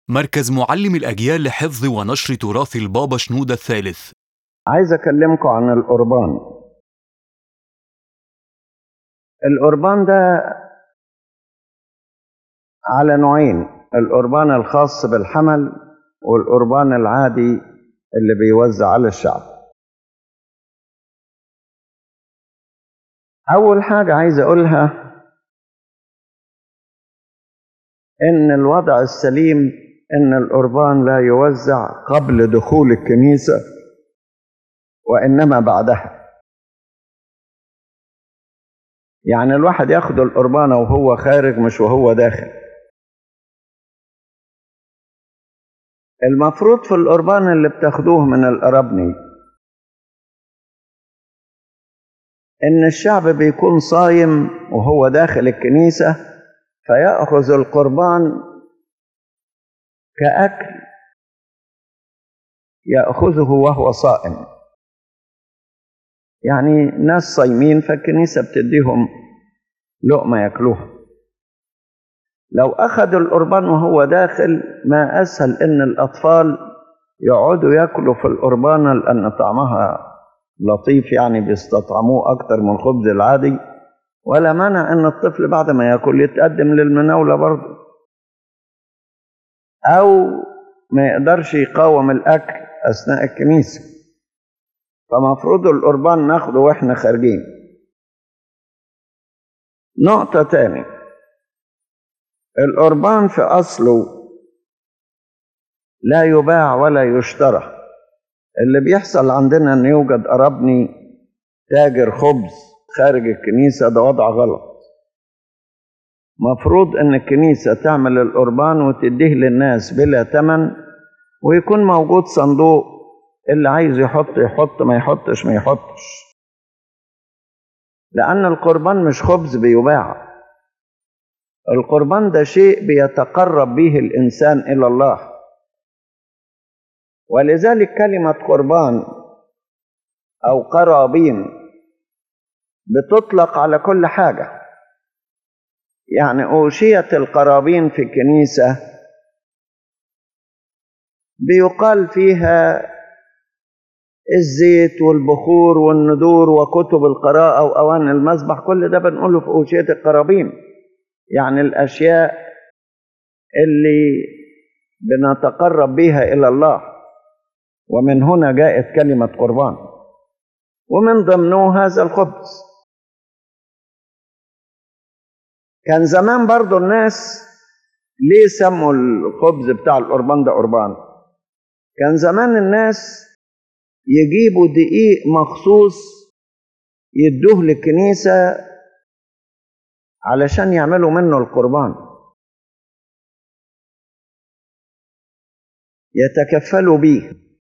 مركز معلم الأجيال لحفظ ونشر تراث البابا شنودة الثالث عايز أكلمكم عن القربان القربان ده على نوعين القربان الخاص بالحمل والقربان العادي اللي بيوزع على الشعب أول حاجة عايز أقولها إن الوضع السليم إن القربان لا يوزع قبل دخول الكنيسة وإنما بعدها يعني الواحد ياخد القربانة وهو خارج مش وهو داخل المفروض في القربان اللي بتاخدوه من القرابني إن الشعب بيكون صايم وهو داخل الكنيسة فيأخذ القربان كأكل يأخذه وهو صائم يعني ناس صايمين فالكنيسة بتديهم لقمة ياكلوها لو أخذوا القربان وهو داخل ما أسهل إن الأطفال يقعدوا ياكلوا في القربانة لأن طعمها لطيف يعني بيستطعموه أكتر من الخبز العادي ولا مانع إن الطفل بعد ما ياكل يتقدم للمناولة برضه أو ما يقدرش يقاوم الأكل أثناء الكنيسة فمفروض القربان ناخده وإحنا خارجين نقطة تاني القربان في أصله لا يباع ولا يشترى اللي بيحصل عندنا ان يوجد قرابني تاجر خبز خارج الكنيسة ده وضع غلط مفروض ان الكنيسة تعمل القربان وتديه للناس بلا تمن ويكون موجود صندوق اللي عايز يحط يحط ما يحطش ما يحطش لأن القربان مش خبز بيباع القربان ده شيء بيتقرب به الإنسان إلى الله ولذلك كلمة قربان أو قرابين بتطلق على كل حاجة يعني أوشية القرابين في الكنيسة بيقال فيها الزيت والبخور والندور وكتب القراءة وأوان المسبح كل ده بنقوله في أوشية القرابين يعني الأشياء اللي بنتقرب بها إلى الله ومن هنا جاءت كلمة قربان ومن ضمنه هذا الخبز كان زمان برضو الناس ليه سموا الخبز بتاع القربان ده قربان كان زمان الناس يجيبوا دقيق مخصوص يدوه للكنيسة علشان يعملوا منه القربان يتكفلوا بيه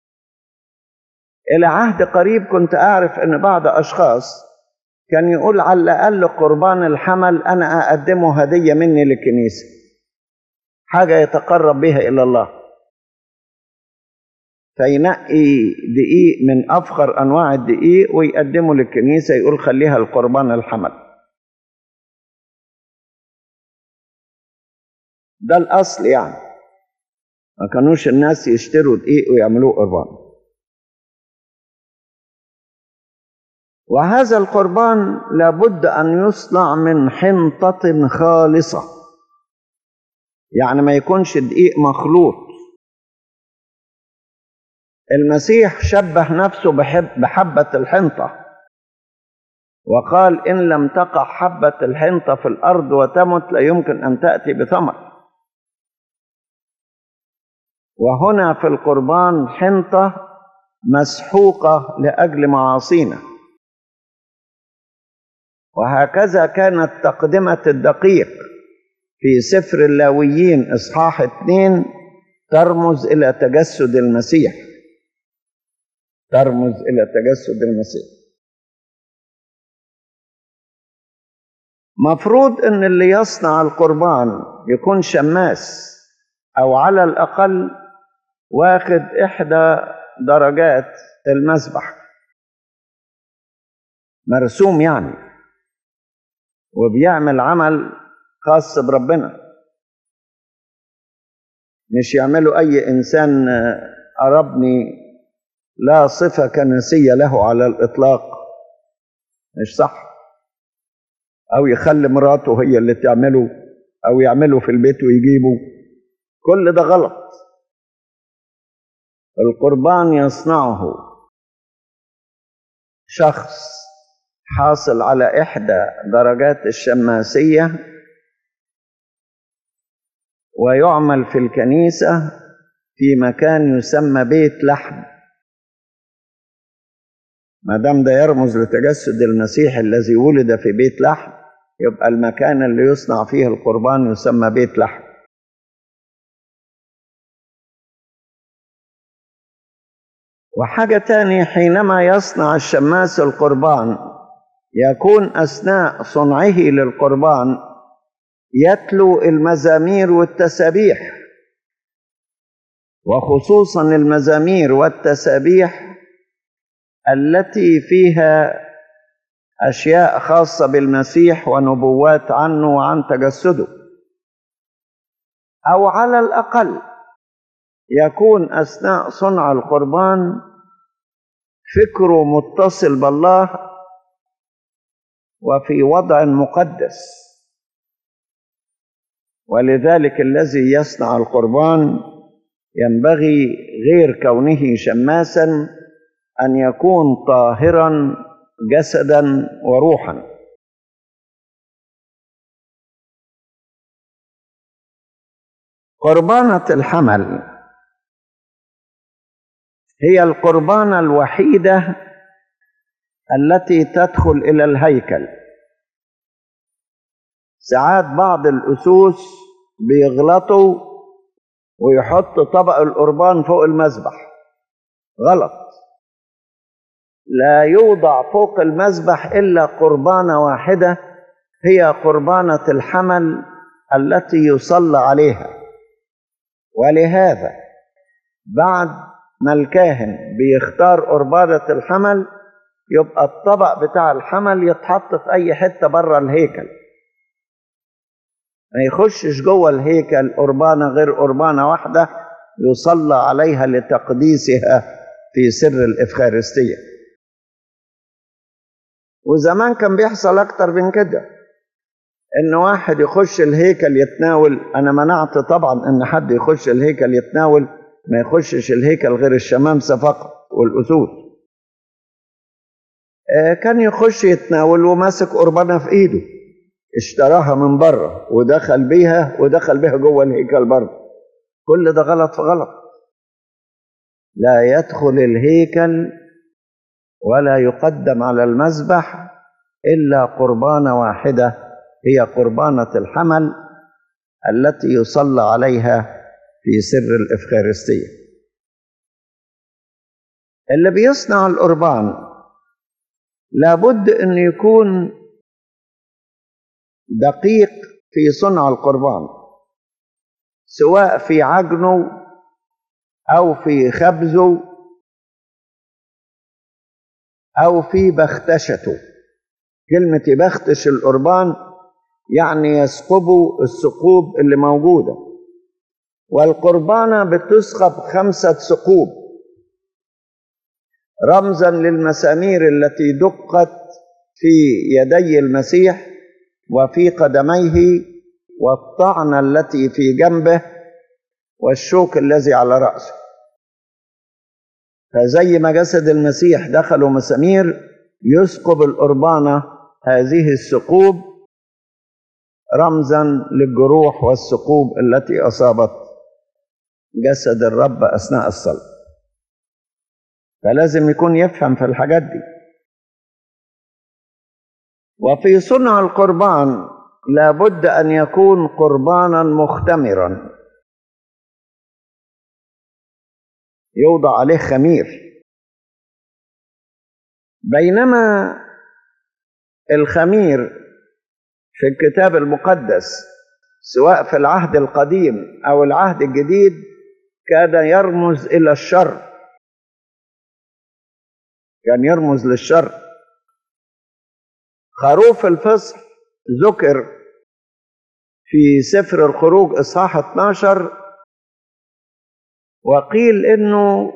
إلى عهد قريب كنت أعرف أن بعض أشخاص كان يقول على الأقل قربان الحمل أنا أقدمه هدية مني للكنيسة حاجة يتقرب بها إلى الله فينقي دقيق من أفخر أنواع الدقيق ويقدمه للكنيسة يقول خليها القربان الحمل ده الأصل يعني ما كانوش الناس يشتروا دقيق ويعملوه قربان وهذا القربان لابد أن يصنع من حنطة خالصة يعني ما يكونش دقيق مخلوط المسيح شبه نفسه بحب بحبة الحنطة وقال إن لم تقع حبة الحنطة في الأرض وتمت لا يمكن أن تأتي بثمر وهنا في القربان حنطة مسحوقة لأجل معاصينا وهكذا كانت تقدمة الدقيق في سفر اللاويين إصحاح اثنين ترمز إلى تجسد المسيح ترمز إلى تجسد المسيح مفروض ان اللي يصنع القربان يكون شماس او على الاقل واخد احدى درجات المسبح مرسوم يعني وبيعمل عمل خاص بربنا مش يعملوا أي إنسان قربني لا صفة كنسية له على الإطلاق مش صح أو يخلي مراته هي اللي تعمله أو يعمله في البيت ويجيبه كل ده غلط القربان يصنعه شخص حاصل على إحدى درجات الشماسية ويعمل في الكنيسة في مكان يسمى بيت لحم ما دام ده يرمز لتجسد المسيح الذي ولد في بيت لحم يبقى المكان اللي يصنع فيه القربان يسمى بيت لحم وحاجة تانية حينما يصنع الشماس القربان يكون أثناء صنعه للقربان يتلو المزامير والتسابيح وخصوصا المزامير والتسابيح التي فيها اشياء خاصه بالمسيح ونبوات عنه وعن تجسده او على الاقل يكون اثناء صنع القربان فكره متصل بالله وفي وضع مقدس ولذلك الذي يصنع القربان ينبغي غير كونه شماسا ان يكون طاهرا جسدا وروحا قربانه الحمل هي القربانه الوحيده التي تدخل الى الهيكل ساعات بعض الاسوس بيغلطوا ويحط طبق القربان فوق المذبح غلط لا يوضع فوق المذبح الا قربانه واحده هي قربانه الحمل التي يصلى عليها ولهذا بعد ما الكاهن بيختار قربانه الحمل يبقى الطبق بتاع الحمل يتحط في اي حته بره الهيكل ما يخشش جوه الهيكل قربانه غير قربانه واحده يصلى عليها لتقديسها في سر الافخارستيه وزمان كان بيحصل اكتر من كده ان واحد يخش الهيكل يتناول انا منعت طبعا ان حد يخش الهيكل يتناول ما يخشش الهيكل غير الشمامسه فقط والاسود كان يخش يتناول وماسك قربانه في ايده اشتراها من بره ودخل بيها ودخل بيها جوه الهيكل برضه كل ده غلط في غلط لا يدخل الهيكل ولا يقدم على المذبح الا قربانه واحده هي قربانه الحمل التي يصلى عليها في سر الافخارستيه اللي بيصنع القربان لابد ان يكون دقيق في صنع القربان سواء في عجنه او في خبزه او في بختشته كلمه يبختش القربان يعني يسقبوا الثقوب اللي موجوده والقربانه بتسقب خمسه ثقوب رمزا للمسامير التي دقت في يدي المسيح وفي قدميه والطعنه التي في جنبه والشوك الذي على راسه فزي ما جسد المسيح دخلوا مسامير يسقب القربانه هذه الثقوب رمزا للجروح والثقوب التي اصابت جسد الرب اثناء الصلاه فلازم يكون يفهم في الحاجات دي وفي صنع القربان لابد ان يكون قربانا مختمرا يوضع عليه خمير بينما الخمير في الكتاب المقدس سواء في العهد القديم او العهد الجديد كان يرمز الى الشر كان يرمز للشر خروف الفصح ذكر في سفر الخروج اصحاح 12 وقيل انه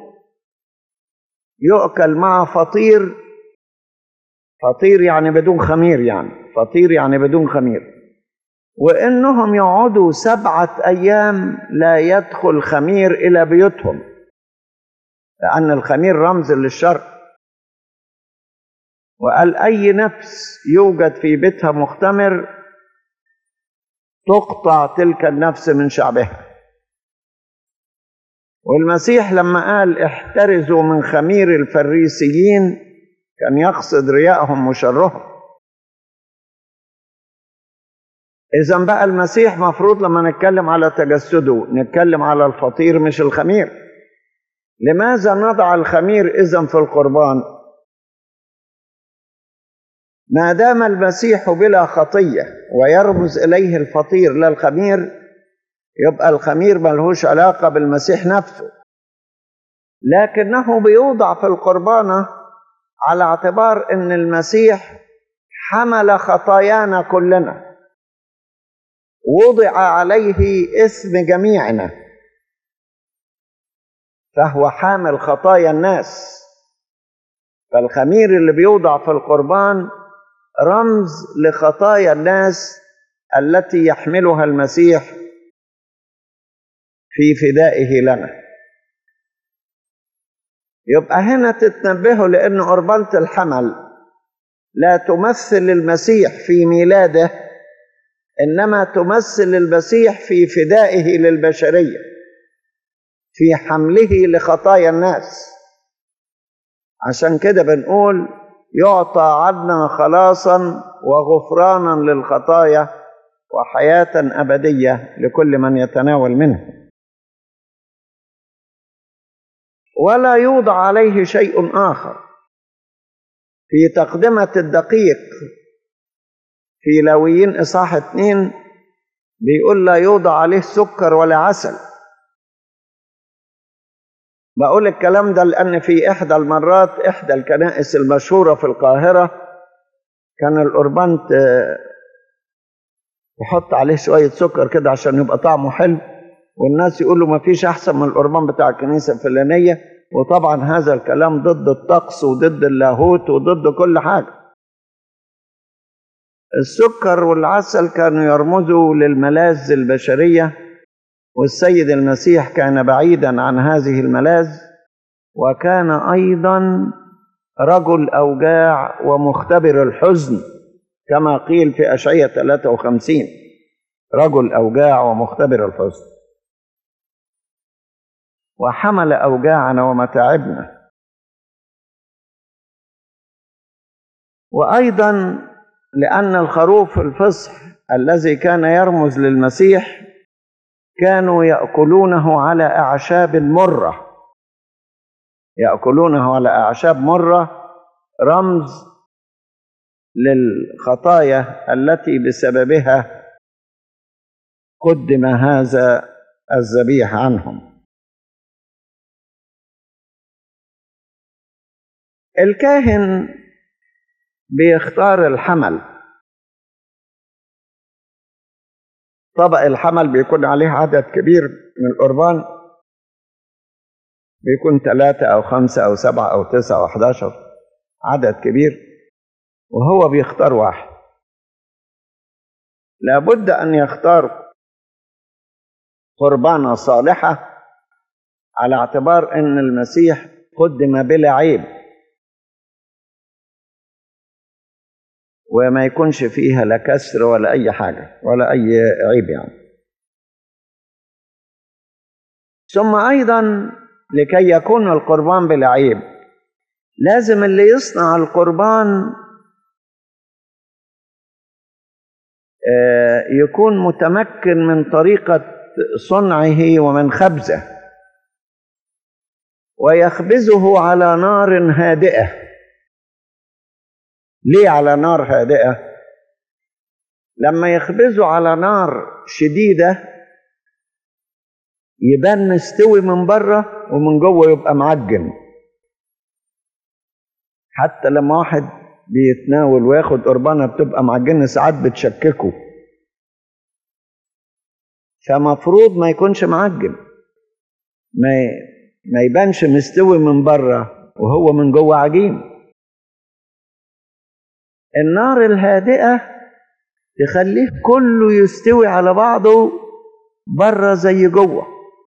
يؤكل مع فطير فطير يعني بدون خمير يعني فطير يعني بدون خمير وانهم يقعدوا سبعه ايام لا يدخل خمير الى بيوتهم لان الخمير رمز للشر وقال اي نفس يوجد في بيتها مختمر تقطع تلك النفس من شعبها والمسيح لما قال احترزوا من خمير الفريسيين كان يقصد ريائهم وشرهم اذا بقى المسيح مفروض لما نتكلم على تجسده نتكلم على الفطير مش الخمير لماذا نضع الخمير اذا في القربان ما دام المسيح بلا خطيه ويرمز اليه الفطير لا الخمير يبقى الخمير ملهوش علاقه بالمسيح نفسه لكنه بيوضع في القربانه على اعتبار ان المسيح حمل خطايانا كلنا وضع عليه اسم جميعنا فهو حامل خطايا الناس فالخمير اللي بيوضع في القربان رمز لخطايا الناس التي يحملها المسيح في فدائه لنا يبقى هنا تتنبهوا لأن قربانة الحمل لا تمثل المسيح في ميلاده إنما تمثل المسيح في فدائه للبشرية في حمله لخطايا الناس عشان كده بنقول يعطى عنا خلاصا وغفرانا للخطايا وحياة أبدية لكل من يتناول منه ولا يوضع عليه شيء آخر في تقدمة الدقيق في لاويين إصحاح اتنين بيقول لا يوضع عليه سكر ولا عسل بقول الكلام ده لأن في إحدى المرات إحدى الكنائس المشهورة في القاهرة كان القربان تحط عليه شوية سكر كده عشان يبقى طعمه حلو والناس يقولوا ما فيش أحسن من القربان بتاع الكنيسة الفلانية وطبعا هذا الكلام ضد الطقس وضد اللاهوت وضد كل حاجة السكر والعسل كانوا يرمزوا للملاذ البشرية والسيد المسيح كان بعيدا عن هذه الملاذ وكان أيضا رجل أوجاع ومختبر الحزن كما قيل في أشعية 53 رجل أوجاع ومختبر الحزن وحمل أوجاعنا ومتاعبنا وأيضا لأن الخروف الفصح الذي كان يرمز للمسيح كانوا يأكلونه على أعشاب مرة يأكلونه على أعشاب مرة رمز للخطايا التي بسببها قدم هذا الذبيح عنهم الكاهن بيختار الحمل طبق الحمل بيكون عليه عدد كبير من القربان بيكون ثلاثة أو خمسة أو سبعة أو تسعة أو أحداشر عدد كبير وهو بيختار واحد لابد أن يختار قربانة صالحة على اعتبار أن المسيح قدم بلا عيب وما يكونش فيها لا كسر ولا أي حاجة ولا أي عيب يعني ثم أيضا لكي يكون القربان بلا عيب لازم اللي يصنع القربان يكون متمكن من طريقة صنعه ومن خبزه ويخبزه على نار هادئة ليه على نار هادئة؟ لما يخبزه على نار شديدة يبان مستوي من بره ومن جوه يبقى معجن حتى لما واحد بيتناول وياخد قربانة بتبقى معجنة ساعات بتشككه فمفروض ما يكونش معجن ما ما يبانش مستوي من بره وهو من جوه عجين النار الهادئة تخليه كله يستوي على بعضه بره زي جوه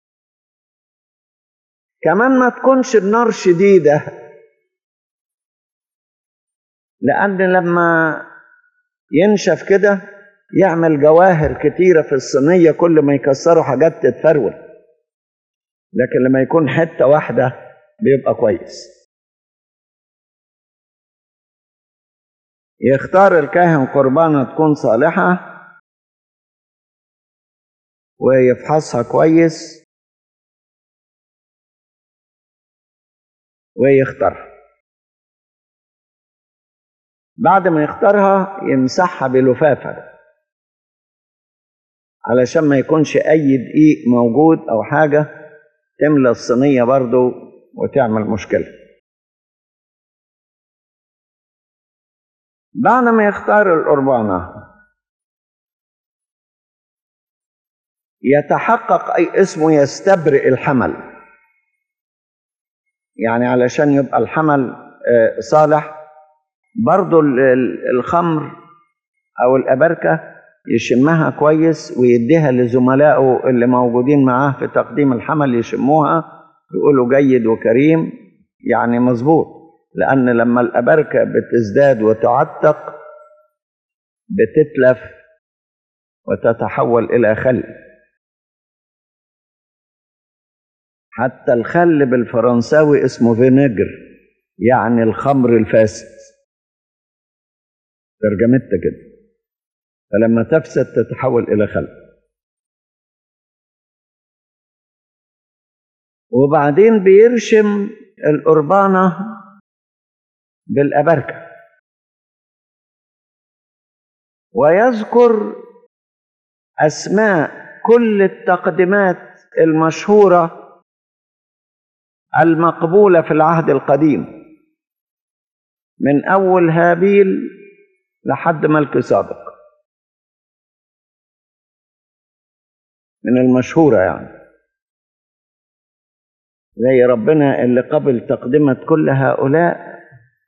كمان ما تكونش النار شديدة لأن لما ينشف كده يعمل جواهر كتيرة في الصينية كل ما يكسروا حاجات تتفرول لكن لما يكون حتة واحدة بيبقى كويس يختار الكاهن قربانة تكون صالحة ويفحصها كويس ويختارها بعد ما يختارها يمسحها بلفافة علشان ما يكونش أي دقيق موجود أو حاجة تملى الصينية برضو وتعمل مشكلة بعد ما يختار القربانة يتحقق أي اسمه يستبرئ الحمل يعني علشان يبقى الحمل صالح برضو الخمر أو الأبركة يشمها كويس ويديها لزملائه اللي موجودين معاه في تقديم الحمل يشموها يقولوا جيد وكريم يعني مظبوط لأن لما الأبركة بتزداد وتعتق بتتلف وتتحول إلى خل حتى الخل بالفرنساوي اسمه فينيجر يعني الخمر الفاسد ترجمتها كده فلما تفسد تتحول إلى خل وبعدين بيرشم القربانة بالأبركة ويذكر أسماء كل التقدمات المشهورة المقبولة في العهد القديم من أول هابيل لحد ملك صادق من المشهورة يعني زي ربنا اللي قبل تقدمة كل هؤلاء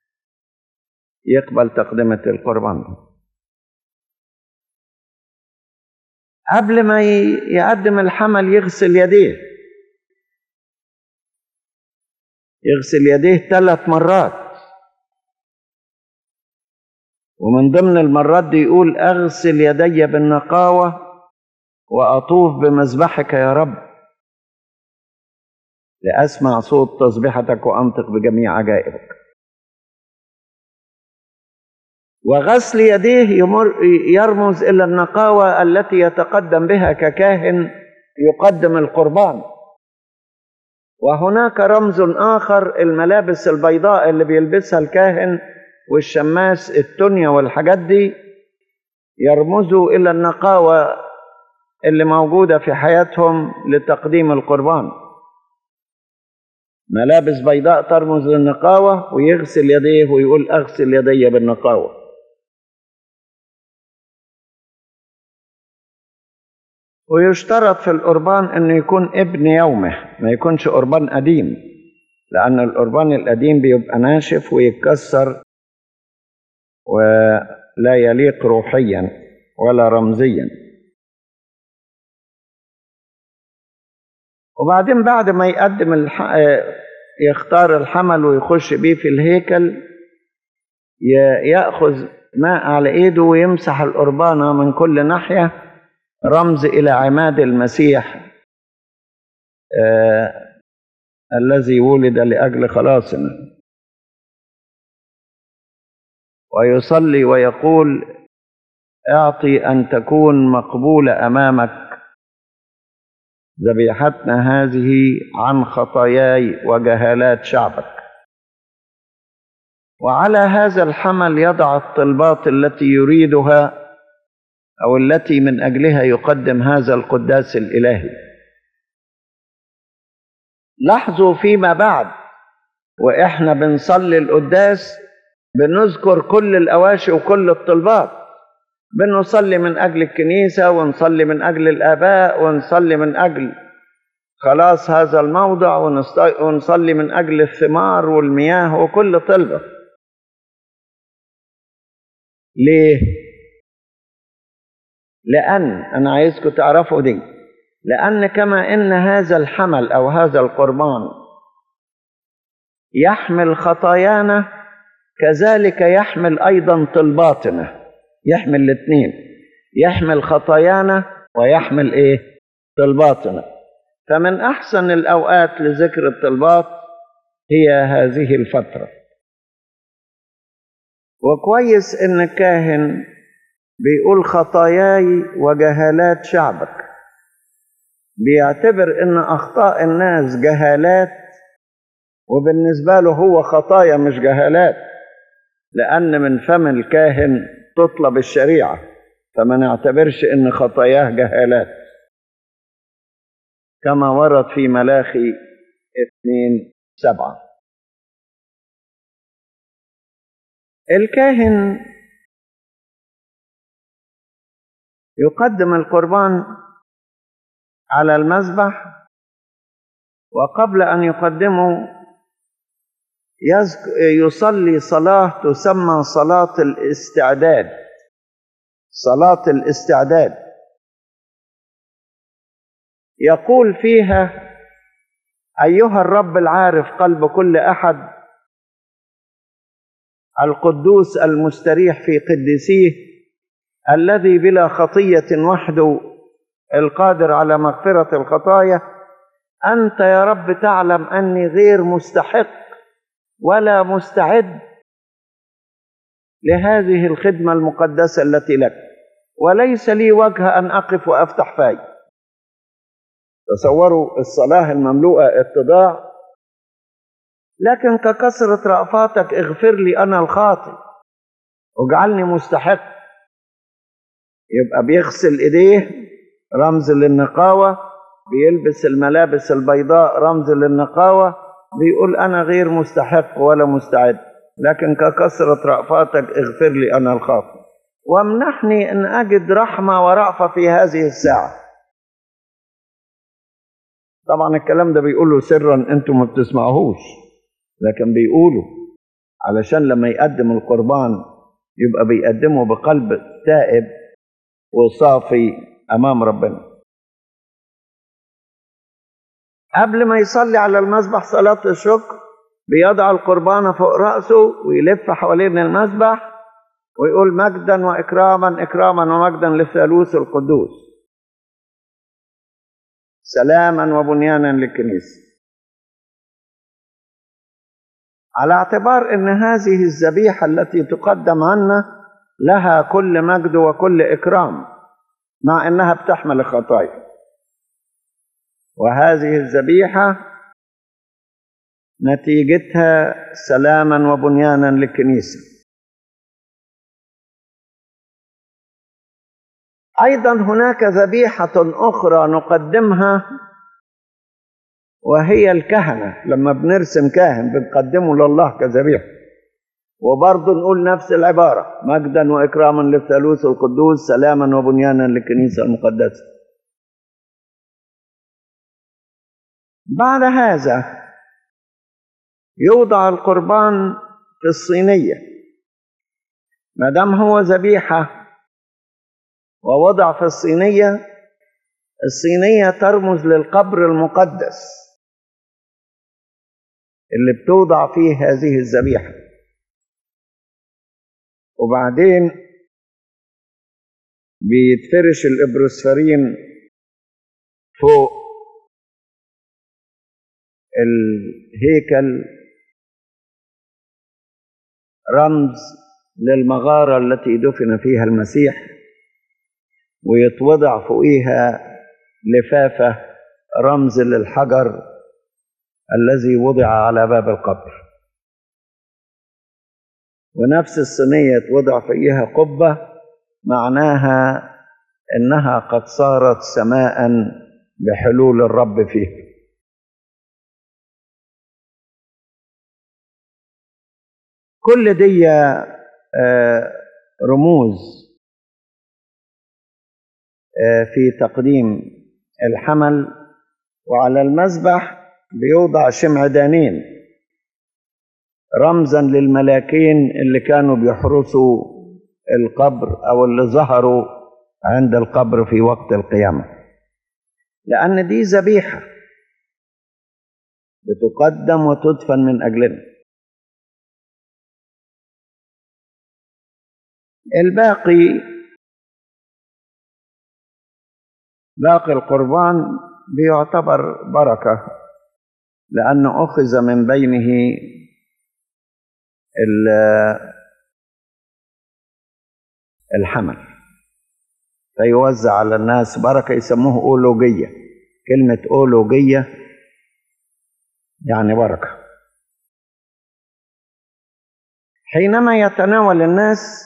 يقبل تقدمة القربان قبل ما يقدم الحمل يغسل يديه يغسل يديه ثلاث مرات ومن ضمن المرات دي يقول اغسل يدي بالنقاوه واطوف بمذبحك يا رب لاسمع صوت تسبيحتك وانطق بجميع عجائبك وغسل يديه يمر يرمز الى النقاوه التي يتقدم بها ككاهن يقدم القربان وهناك رمز اخر الملابس البيضاء اللي بيلبسها الكاهن والشماس التونيا والحاجات دي يرمزوا الى النقاوه اللي موجوده في حياتهم لتقديم القربان ملابس بيضاء ترمز للنقاوه ويغسل يديه ويقول اغسل يدي بالنقاوه ويشترط في القربان انه يكون ابن يومه ما يكونش قربان قديم لان القربان القديم بيبقى ناشف ويتكسر ولا يليق روحيا ولا رمزيا وبعدين بعد ما يقدم الح... يختار الحمل ويخش بيه في الهيكل ياخذ ماء على ايده ويمسح القربانه من كل ناحيه رمز الى عماد المسيح آه الذي ولد لاجل خلاصنا ويصلي ويقول اعطي ان تكون مقبوله امامك ذبيحتنا هذه عن خطاياي وجهالات شعبك وعلى هذا الحمل يضع الطلبات التي يريدها او التي من اجلها يقدم هذا القداس الالهي لاحظوا فيما بعد واحنا بنصلي القداس بنذكر كل الاواشي وكل الطلبات بنصلي من اجل الكنيسه ونصلي من اجل الاباء ونصلي من اجل خلاص هذا الموضع ونست- ونصلي من أجل الثمار والمياه وكل طلبة ليه؟ لأن أنا عايزكم تعرفوا دي لأن كما إن هذا الحمل أو هذا القربان يحمل خطايانا كذلك يحمل أيضا طلباتنا يحمل الاثنين يحمل خطايانا ويحمل إيه؟ طلباتنا فمن أحسن الأوقات لذكر الطلبات هي هذه الفترة وكويس إن الكاهن بيقول خطاياي وجهالات شعبك بيعتبر إن أخطاء الناس جهالات وبالنسبة له هو خطايا مش جهالات لأن من فم الكاهن تطلب الشريعة فما نعتبرش إن خطاياه جهالات كما ورد في ملاخي اثنين سبعة الكاهن يقدم القربان على المذبح وقبل أن يقدمه يذك- يصلي صلاة تسمى صلاة الاستعداد صلاة الاستعداد يقول فيها أيها الرب العارف قلب كل أحد القدوس المستريح في قدسيه الذي بلا خطية وحده القادر على مغفرة الخطايا أنت يا رب تعلم أني غير مستحق ولا مستعد لهذه الخدمة المقدسة التي لك وليس لي وجه أن أقف وأفتح فاي تصوروا الصلاة المملوءة اتضاع لكن ككثرة رأفاتك اغفر لي أنا الخاطئ واجعلني مستحق يبقى بيغسل ايديه رمز للنقاوة بيلبس الملابس البيضاء رمز للنقاوة بيقول أنا غير مستحق ولا مستعد لكن ككثرة رأفاتك اغفر لي أنا الخاطئ وامنحني أن أجد رحمة ورأفة في هذه الساعة طبعا الكلام ده بيقوله سرا انتم ما بتسمعوهوش لكن بيقوله علشان لما يقدم القربان يبقى بيقدمه بقلب تائب وصافي امام ربنا قبل ما يصلي على المذبح صلاة الشكر بيضع القربان فوق رأسه ويلف حوالين المذبح ويقول مجدا وإكراما إكراما ومجدا للثالوث القدوس سلاما وبنيانا للكنيسة على اعتبار ان هذه الذبيحة التي تقدم عنا لها كل مجد وكل إكرام مع انها بتحمل الخطايا وهذه الذبيحة نتيجتها سلاما وبنيانا للكنيسة أيضا هناك ذبيحة أخرى نقدمها وهي الكهنة لما بنرسم كاهن بنقدمه لله كذبيحة وبرضه نقول نفس العبارة مجدا وإكراما للثالوث القدوس سلاما وبنيانا للكنيسة المقدسة بعد هذا يوضع القربان في الصينية ما دام هو ذبيحة ووضع في الصينية الصينية ترمز للقبر المقدس اللي بتوضع فيه هذه الذبيحة وبعدين بيتفرش الإبروسفرين فوق الهيكل رمز للمغارة التي دفن فيها المسيح ويتوضع فوقيها لفافة رمز للحجر الذي وضع على باب القبر ونفس الصينية توضع فيها قبة معناها إنها قد صارت سماء بحلول الرب فيها كل دي رموز في تقديم الحمل وعلى المذبح بيوضع شمعدانين رمزا للملاكين اللي كانوا بيحرسوا القبر او اللي ظهروا عند القبر في وقت القيامه لان دي ذبيحه بتقدم وتدفن من اجلنا الباقي باقي القربان بيعتبر بركه لانه اخذ من بينه الحمل فيوزع على الناس بركة يسموه أولوجية كلمة أولوجية يعني بركة حينما يتناول الناس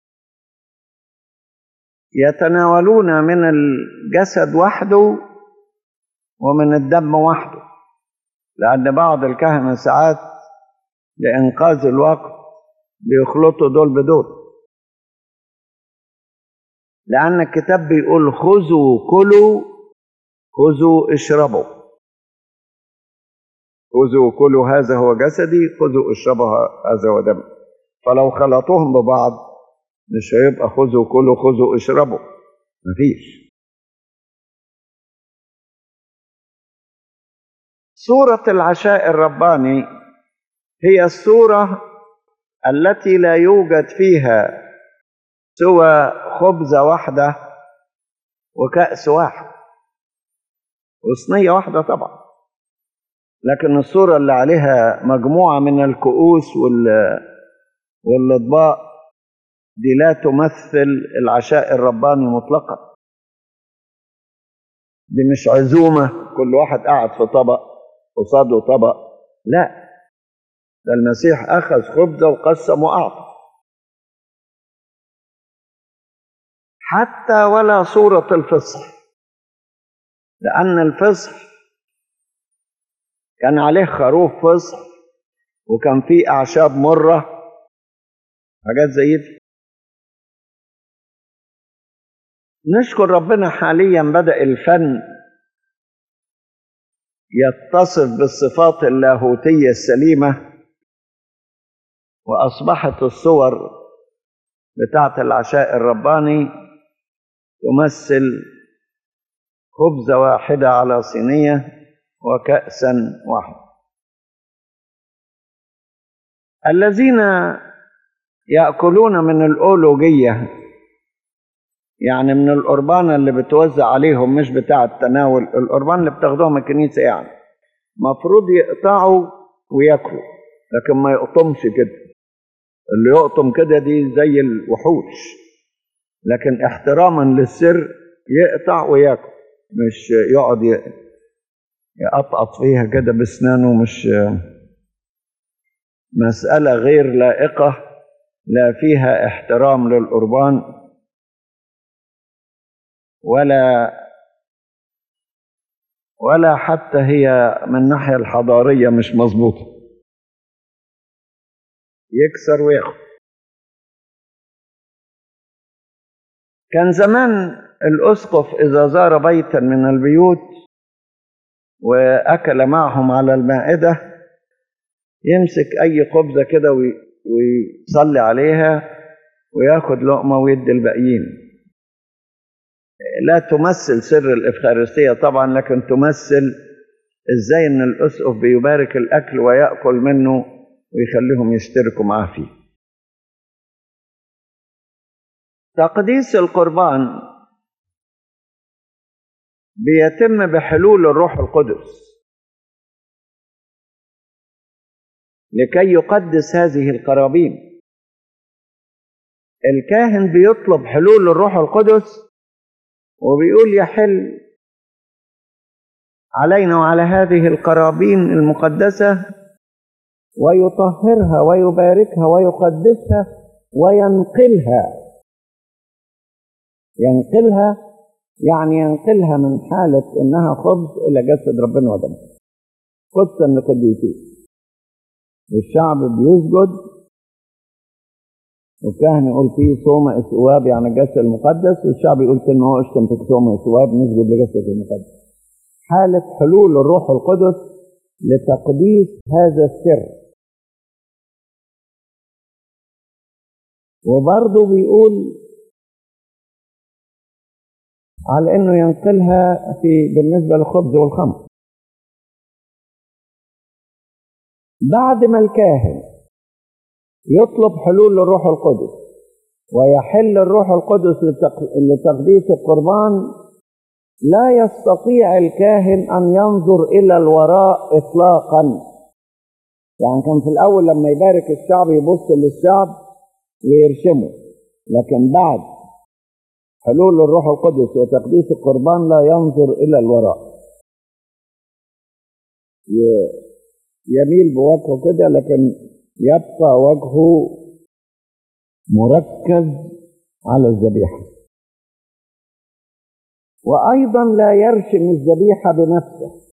يتناولون من الجسد وحده ومن الدم وحده لأن بعض الكهنة ساعات لإنقاذ الوقت بيخلطوا دول بدول لأن الكتاب بيقول خذوا كلوا خذوا اشربوا خذوا كلوا هذا هو جسدي خذوا اشربوا هذا هو دمي فلو خلطوهم ببعض مش هيبقى خذوا كلوا خذوا اشربوا مفيش صورة العشاء الرباني هي الصورة التي لا يوجد فيها سوى خبزة واحدة وكأس واحد وصينية واحدة طبعا لكن الصورة اللي عليها مجموعة من الكؤوس وال والأطباق دي لا تمثل العشاء الرباني مطلقا دي مش عزومة كل واحد قاعد في طبق قصاده طبق لا ده المسيح أخذ خبزة وقسم وأعطى حتى ولا صورة الفصح لأن الفصح كان عليه خروف فصح وكان فيه أعشاب مرة حاجات زي دي نشكر ربنا حاليا بدأ الفن يتصف بالصفات اللاهوتية السليمة وأصبحت الصور بتاعة العشاء الرباني تمثل خبزة واحدة على صينية وكأسا واحد الذين يأكلون من الأولوجية يعني من القربانة اللي بتوزع عليهم مش بتاع التناول القربان اللي بتاخدوها من الكنيسة يعني مفروض يقطعوا وياكلوا لكن ما يقطمش كده اللي يقطم كده دي زي الوحوش لكن احتراما للسر يقطع وياكل مش يقعد يقطقط فيها كده بسنانه مش مسألة غير لائقة لا فيها احترام للقربان ولا ولا حتى هي من الناحية الحضارية مش مظبوطة يكسر وياخد كان زمان الأسقف إذا زار بيتا من البيوت وأكل معهم على المائدة يمسك أي خبزة كده ويصلي عليها وياخد لقمة ويدي الباقيين لا تمثل سر الإفخارستية طبعا لكن تمثل إزاي إن الأسقف بيبارك الأكل ويأكل منه ويخليهم يشتركوا معاه فيه تقديس القربان بيتم بحلول الروح القدس لكي يقدس هذه القرابين الكاهن بيطلب حلول الروح القدس وبيقول يحل علينا وعلى هذه القرابين المقدسة ويطهرها ويباركها ويقدسها وينقلها ينقلها يعني ينقلها من حالة إنها خبز إلى جسد ربنا ودمه قدسا لقديسين والشعب بيسجد والكاهن يقول فيه صوم اسواب يعني الجسد المقدس والشعب يقول كلمة هو اشتم في صوم اسواب نسجد لجسد المقدس حالة حلول الروح القدس لتقديس هذا السر وبرضه بيقول على انه ينقلها في بالنسبة للخبز والخمر بعد ما الكاهن يطلب حلول الروح القدس ويحل الروح القدس لتقديس القربان لا يستطيع الكاهن أن ينظر إلى الوراء إطلاقا يعني كان في الأول لما يبارك الشعب يبص للشعب ويرشمه لكن بعد حلول الروح القدس وتقديس القربان لا ينظر إلى الوراء يميل بوجهه كده لكن يبقى وجهه مركز على الذبيحة وأيضا لا يرشم الذبيحة بنفسه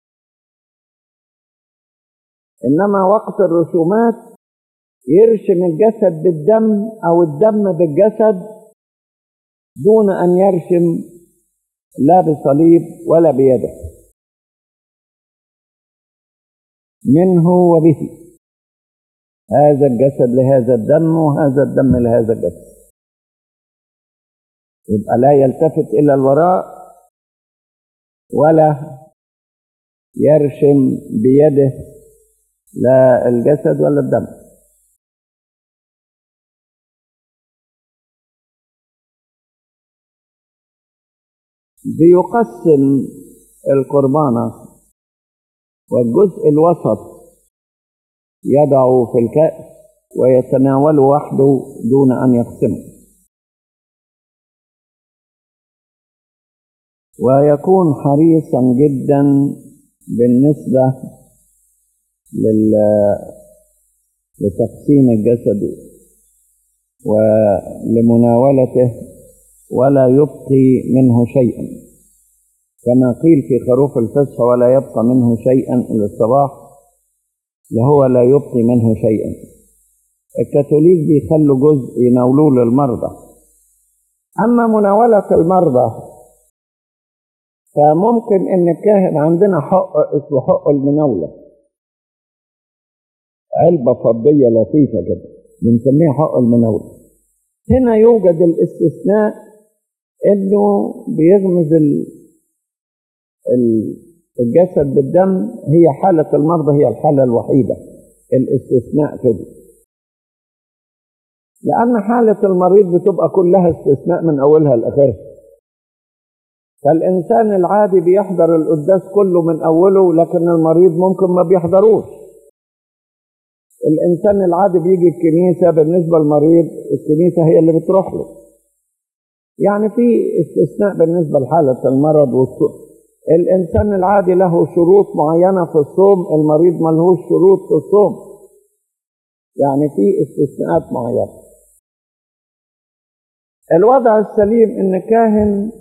إنما وقت الرسومات يرشم الجسد بالدم أو الدم بالجسد دون أن يرشم لا بصليب ولا بيده منه وبه هذا الجسد لهذا الدم وهذا الدم لهذا الجسد يبقى لا يلتفت إلى الوراء ولا يرشم بيده لا الجسد ولا الدم بيقسم القربانة والجزء الوسط يضعه في الكأس ويتناوله وحده دون أن يقسمه ويكون حريصا جدا بالنسبة لل... لتقسيم الجسد ولمناولته ولا يبقي منه شيئا كما قيل في خروف الفصح ولا يبقى منه شيئا إلى الصباح وهو لا يبقي منه شيئا الكاثوليك بيخلوا جزء يناولوه للمرضى أما مناولة المرضى فممكن ان الكاهن عندنا حق اسمه حق المناوله علبه فضيه لطيفه كده بنسميها حق المناوله هنا يوجد الاستثناء انه بيغمز الجسد بالدم هي حاله المرضى هي الحاله الوحيده الاستثناء كده لان حاله المريض بتبقى كلها استثناء من اولها لاخرها فالإنسان العادي بيحضر القداس كله من أوله لكن المريض ممكن ما بيحضروش الإنسان العادي بيجي الكنيسة بالنسبة للمريض الكنيسة هي اللي بتروح له يعني في استثناء بالنسبة لحالة المرض والصوم الإنسان العادي له شروط معينة في الصوم المريض ملهوش شروط في الصوم يعني في استثناءات معينة الوضع السليم إن كاهن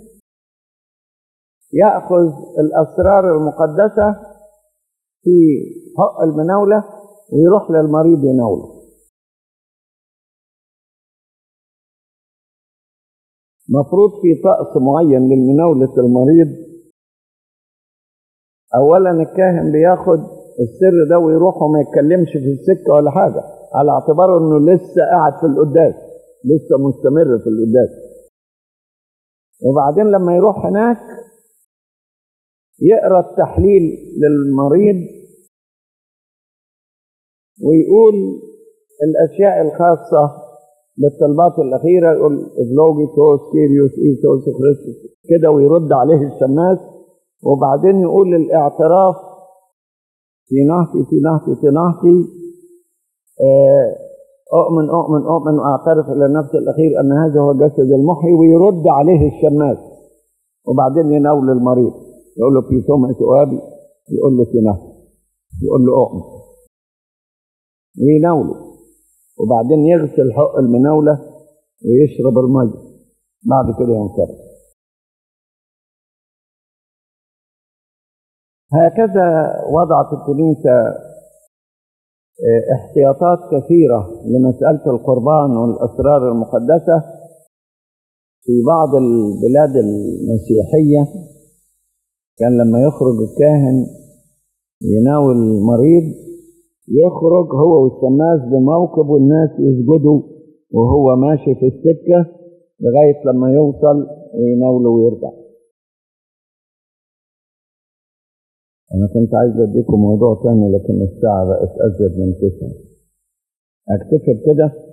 يأخذ الأسرار المقدسة في حق المناولة ويروح للمريض يناوله مفروض في طقس معين لمناولة المريض أولا الكاهن بياخد السر ده ويروح وما يتكلمش في السكة ولا حاجة على اعتباره انه لسه قاعد في القداس لسه مستمر في القداس وبعدين لما يروح هناك يقرا التحليل للمريض ويقول الاشياء الخاصه بالطلبات الاخيره يقول افلوجي توس كيريوس ايسوس كريستوس كده ويرد عليه الشماس وبعدين يقول الاعتراف في نهتي في نهتي في نهتي اؤمن اؤمن اؤمن واعترف الى النفس الاخير ان هذا هو الجسد المحيي ويرد عليه الشماس وبعدين يناول المريض يقول له في سمعة أبي يقول له في نهر يقول له أؤمن ويناوله وبعدين يغسل حق المناولة ويشرب المية بعد كده ينصرف هكذا وضعت الكنيسة احتياطات كثيرة لمسألة القربان والأسرار المقدسة في بعض البلاد المسيحية كان لما يخرج الكاهن يناول المريض يخرج هو والشماس بموكب والناس يسجدوا وهو ماشي في السكة لغاية لما يوصل ويناوله ويرجع أنا كنت عايز أديكم موضوع تاني لكن الساعة بقت أزيد من تسعة أكتفي بكده